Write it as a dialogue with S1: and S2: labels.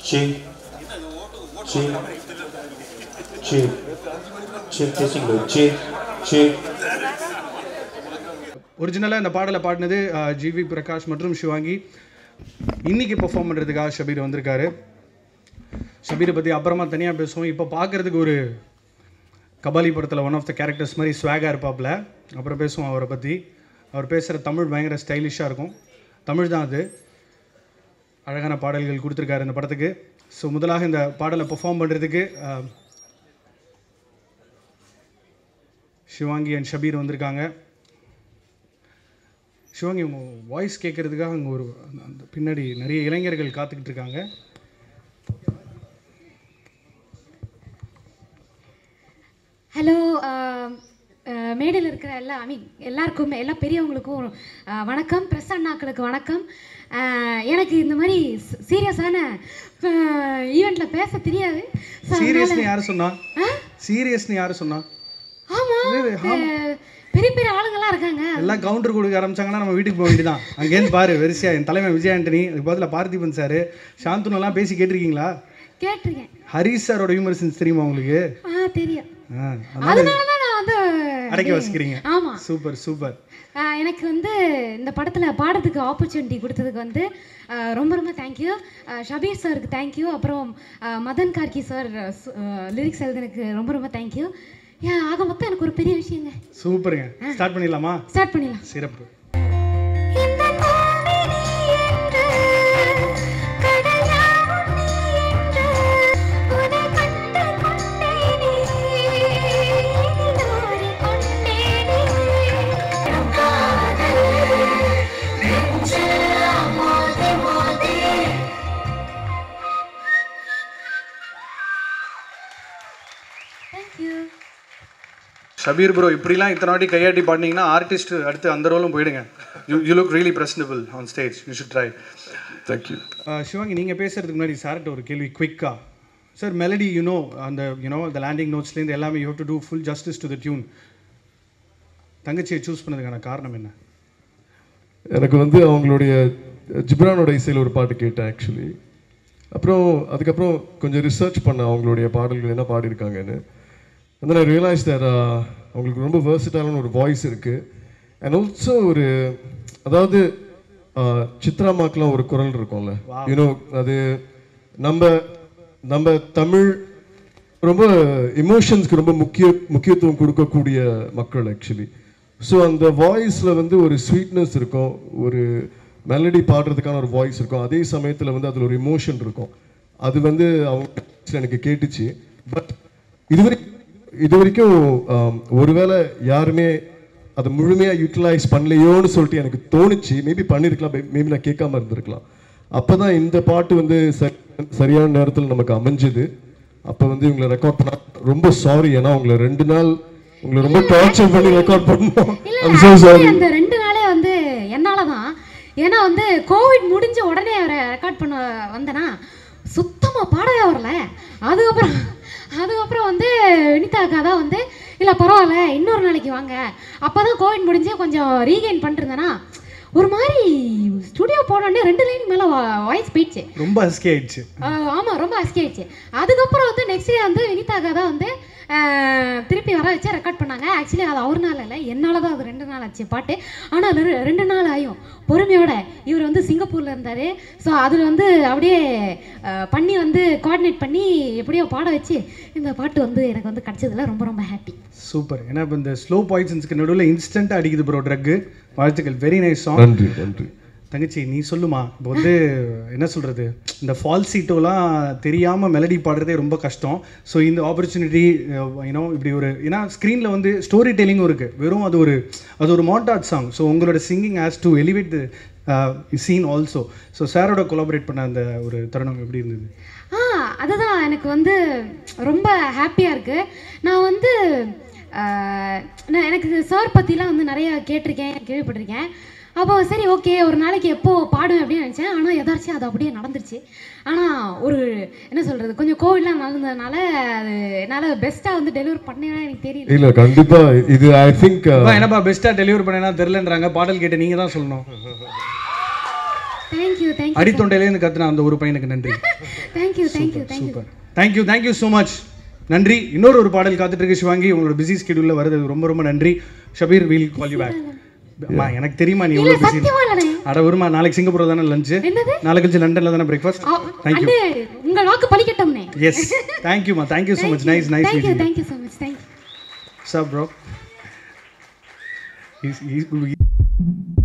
S1: Check. Check. Check. Check. Testing the check. Check.
S2: ஒரிஜினலாக இந்த பாடலை பாடினது ஜிவி பிரகாஷ் மற்றும் சிவாங்கி இன்னைக்கு பெர்ஃபார்ம் பண்ணுறதுக்காக ஷபீர் வந்திருக்காரு ஷபீரை பற்றி அப்புறமா தனியாக பேசுவோம் இப்போ பார்க்குறதுக்கு ஒரு கபாலி படத்தில் ஒன் ஆஃப் த கேரக்டர்ஸ் மாதிரி ஸ்வாகாக இருப்பாப்புல அப்புறம் பேசுவோம் அவரை பற்றி அவர் பேசுகிற தமிழ் பயங்கர ஸ்டைலிஷாக இருக்கும் தமிழ் தான் அது அழகான பாடல்கள் கொடுத்துருக்காரு இந்த படத்துக்கு ஸோ முதலாக இந்த பாடலை பெர்ஃபார்ம் பண்ணுறதுக்கு சிவாங்கி அண்ட் ஷபீர் வந்திருக்காங்க சிவாங்கி உங்கள் வாய்ஸ் கேட்குறதுக்காக அங்கே ஒரு அந்த- அந்த பின்னாடி நிறைய இளைஞர்கள் காத்துக்கிட்டு இருக்காங்க
S3: ஹலோ மேடையில் இருக்கிற எல்லா ஐ மீன் எல்லாருக்கும் எல்லா பெரியவங்களுக்கும் அஹ், வணக்கம் பிரஸ் அண்ணாக்களுக்கு வணக்கம் அஹ், எனக்கு இந்த மாதிரி சீரியஸான ஈவெண்ட்டில் பேச தெரியாது So, அதனால-
S2: சீரியஸ்னு யார் சொன்னா சீரியஸ்னு யார் சொன்னா
S3: ஆமா
S2: இது,
S3: அஹ், பெரிய பெரிய ஆளுங்கெல்லாம் இருக்காங்க
S2: எல்லாம் கவுண்டர் கொடுக்க ஆரம்பிச்சாங்கன்னா நம்ம வீட்டுக்கு போக வேண்டியதான் அங்கேருந்து பாரு வெரிசையா என் தலைமை விஜய் ஆண்டனி அதுக்கு பதிலாக பார்த்திபன் சார் சாந்தனுலாம் பேசி கேட்டிருக்கீங்களா
S3: கேட்டிருக்கேன்
S2: ஹரிஷ் சாரோட ஹியூமர் சென்ஸ் தெரியுமா உங்களுக்கு
S3: ஆ தெரியும்
S2: ஆ,
S3: அதனால தான் நான் வந்து
S2: அடக்கி வச்சுக்கிறீங்க
S3: ஆமா
S2: சூப்பர் சூப்பர்
S3: ஆஹ் எனக்கு வந்து இந்த படத்தில் பாடுறதுக்கு ஆப்பர்ச்சுனிட்டி கொடுத்ததுக்கு வந்து ஆஹ் ரொம்ப ரொம்ப தேங்க்யூ ஷபீர் சாருக்கு தேங்க்யூ அப்புறம் ஆஹ் மதன் கார்கி சார் லிரிக்ஸ் எழுதுனதுக்கு ரொம்ப ரொம்ப தேங்க்யூ ஏன் ஆக மொத்தம் எனக்கு ஒரு பெரிய விஷயங்க
S2: சூப்பருங்க ஸ்டார்ட் பண்ணிடலாமா
S3: ஸ்டார்ட் பண்ணிடலாம்
S2: சிறப்பு
S3: இந்த காவிரி என்று கடலாவும் நீ என்று உன்னை கண்டு கொண்டேனே நாடி கொண்டேனே காதல் நெஞ்சில் மோதி மோதி தேங்க்யூ
S2: ஷபீர் ப்ரோ இப்படிலாம் இத்தனை வாட்டி கையாட்டி பாடினீங்கன்னா ஆர்டிஸ்ட் அடுத்து அந்த ரோலும் போயிடுங்க you you look really presentable on stage you should try
S4: thank you
S2: Sivaangi நீங்கள் பேசுறதுக்கு முன்னாடி சார்கிட்ட ஒரு கேள்வி குவிக்கா சார் மெலடி யூனோ அந்த யூனோ அந்த லேண்டிங் நோட்ஸ்லேருந்து எல்லாமே you do do full justice to the tune தங்கச்சியை சூஸ் பண்ணதுக்கான காரணம் என்ன
S4: எனக்கு வந்து அவங்களுடைய ஜிப்ரானோட இசையில் ஒரு பாட்டு கேட்டேன் ஆக்சுவலி அப்புறம் அதுக்கப்புறம் கொஞ்சம் ரிசர்ச் பண்ணேன் அவங்களுடைய பாடல்கள் என்ன பாடியிருக்காங்கன்னு வந்து நான் ரியலைஸ் தர் அவங்களுக்கு ரொம்ப வேர்சிட்டாலான ஒரு வாய்ஸ் இருக்குது அண்ட் ஆல்சோ ஒரு அதாவது uh, சித்ராமாக்கெலாம் ஒரு குரல் இருக்கும்ல யூனோ அது நம்ம நம்ம தமிழ் ரொம்ப எமோஷன்ஸ்க்கு ரொம்ப முக்கிய முக்கியத்துவம் கொடுக்கக்கூடிய மக்கள் ஆக்சுவலி ஸோ அந்த வாய்ஸில் வந்து ஒரு ஸ்வீட்னஸ் இருக்கும் ஒரு மெலடி பாடுறதுக்கான ஒரு வாய்ஸ் இருக்கும் அதே சமயத்தில் வந்து அதில் ஒரு எமோஷன் இருக்கும் அது வந்து அவங்க எனக்கு கேட்டுச்சு பட் இதுவரை இது வரைக்கும் ஆம், ஒருவேளை யாருமே அதை முழுமையாக யூட்டிலைஸ் பண்ணலையோன்னு சொல்லிட்டு எனக்கு தோணுச்சு மேபி பண்ணியிருக்கலாம் மேபி நான் கேட்காம இருந்திருக்கலாம் அப்போ தான் இந்த பாட்டு வந்து சரி சரியான நேரத்தில் நமக்கு அமைஞ்சது அப்போ வந்து இவங்களை ரெக்கார்ட் பண்ண ரொம்ப சாரி ஏன்னா உங்களை ரெண்டு நாள் உங்களை ரொம்ப டார்ச்சர் பண்ணி ரெக்கார்ட் பண்ணோம்
S3: இல்ல
S4: I'm so sorry.
S3: actually அந்த ரெண்டு நாளே வந்து என்னால தான் ஏன்னா வந்து கோவிட் முடிஞ்ச உடனே அவரை ரெக்கார்ட் பண்ண வந்தேனா சுத்தமா பாடவே வரல அதுக்கப்புறம் அதுக்கப்புறம் வந்து வினிதா அக்கா தான் வந்து இல்லை பரவாயில்ல இன்னொரு நாளைக்கு வாங்க அப்போ தான் கோவிட் முடிஞ்சு கொஞ்சம் ரீகெயின் பண்ணிருந்தேனா ஒரு மாதிரி ஸ்டுடியோ போனோடனே ரெண்டு லைன் மேலே வாய்ஸ் போயிடுச்சு
S2: ரொம்ப ஹஸ்கி ஆயிடுச்சு
S3: ஆஹ் ஆமா ரொம்ப அஸ்கி ஆயிடுச்சு அதுக்கப்புறம் வந்து நெக்ஸ்ட் டே வந்து வினிதாக்கா தான் வந்து ஆஹ் திருப்பி வர வச்சு ரெக்கார்ட் பண்ணாங்க ஆக்சுவலி அது அவர்னால இல்லை என்னால தான் அது ரெண்டு நாள் ஆச்சு பாட்டு ஆனால் அது ரெ- ரெண்டு நாள் ஆயும் பொறுமையோட இவர் வந்து சிங்கப்பூர்ல இருந்தாரு ஸோ அதில் வந்து அப்படியே ஆஹ் பண்ணி வந்து கோஆர்டினேட் பண்ணி எப்படியோ பாட வச்சு இந்த பாட்டு வந்து எனக்கு வந்து கிடைச்சதுல ரொம்ப ரொம்ப ஹாப்பி
S2: சூப்பர் ஏன்னா இப்போ இந்த ஸ்லோ பாய்சன்ஸ்க்கு நடுவில் இன்ஸ்டண்ட்டாக அடிக்குது ப்ரோ ட்ரக்கு வாழ்த்துக்கள் வெரி நைஸ் சாங்
S4: நன்றி நன்றி
S2: தங்கச்சி நீ சொல்லுமா இப்போ வந்து என்ன சொல்கிறது இந்த ஃபால் சீட்டோலாம் தெரியாமல் மெலடி பாடுறதே ரொம்ப கஷ்டம் ஸோ இந்த ஆப்பர்ச்சுனிட்டி யூனோ இப்படி ஒரு ஏன்னா ஸ்க்ரீனில் வந்து ஸ்டோரி டெல்லிங்கும் இருக்குது வெறும் அது ஒரு அது ஒரு மோட்டாட் சாங் ஸோ உங்களோட singing has to elevate the scene also so சாரோட கொலாபரேட் பண்ண அந்த ஒரு தருணம் எப்படி இருந்தது
S3: ஆ அதுதான் எனக்கு வந்து ரொம்ப ஹாப்பியாக இருக்குது நான் வந்து ஆஹ், நான் எனக்கு சார் பற்றிலாம் வந்து நிறைய கேட்டிருக்கேன் கேள்விப்பட்டிருக்கேன் அப்போ சரி ஓகே ஒரு நாளைக்கு எப்போ பாடுவேன் அப்படின்னு நினச்சேன் ஆனால் எதாச்சும் அது அப்படியே நடந்துருச்சு ஆனால் ஒரு என்ன சொல்கிறது கொஞ்சம் கோவிட்லாம் நடந்ததுனால அது என்னால் பெஸ்ட்டாக வந்து டெலிவரி பண்ணேன்னா எனக்கு தெரியல
S4: இல்ல கண்டிப்பா இது ஐ திங்க்
S2: அப்பா, என்னப்பா பெஸ்ட்டாக டெலிவரி பண்ணேன்னா தெரிலன்றாங்க பாடல் கேட்டு நீங்கள் தான் சொல்லணும்
S3: தேங்க்யூ தேங்க்யூ
S2: அடித்தொண்டையிலேருந்து கத்துன அந்த ஒரு பையனுக்கு நன்றி
S3: thank you thank you thank you
S2: super thank you thank you so much நன்றி இன்னொரு ஒரு பாடல் காத்துட்டு இருக்கு சிவாங்கி உங்களோட பிஸி ஸ்கெடியூலில் வருது ரொம்ப ரொம்ப நன்றி Shabir will call you back அம்மா எனக்கு தெரியுமா நீ
S3: இல்ல
S2: எவ்வளோ பிஸி
S3: சத்தியமா இல்லனே
S2: அட வருமா நாளைக்கு சிங்கப்பூர் தானே லஞ்சு
S3: என்னது
S2: நாளைக்கு கழிச்சு லண்டனில் தானே பிரேக்ஃபாஸ்ட் தேங்க்யூ
S3: அண்ணே உங்க வாக்கு பலிக்கட்டும்னே
S2: எஸ் தேங்க்யூமா thank you so much nice nice
S3: thank you
S2: meeting
S3: thank you so much thank you
S2: sir bro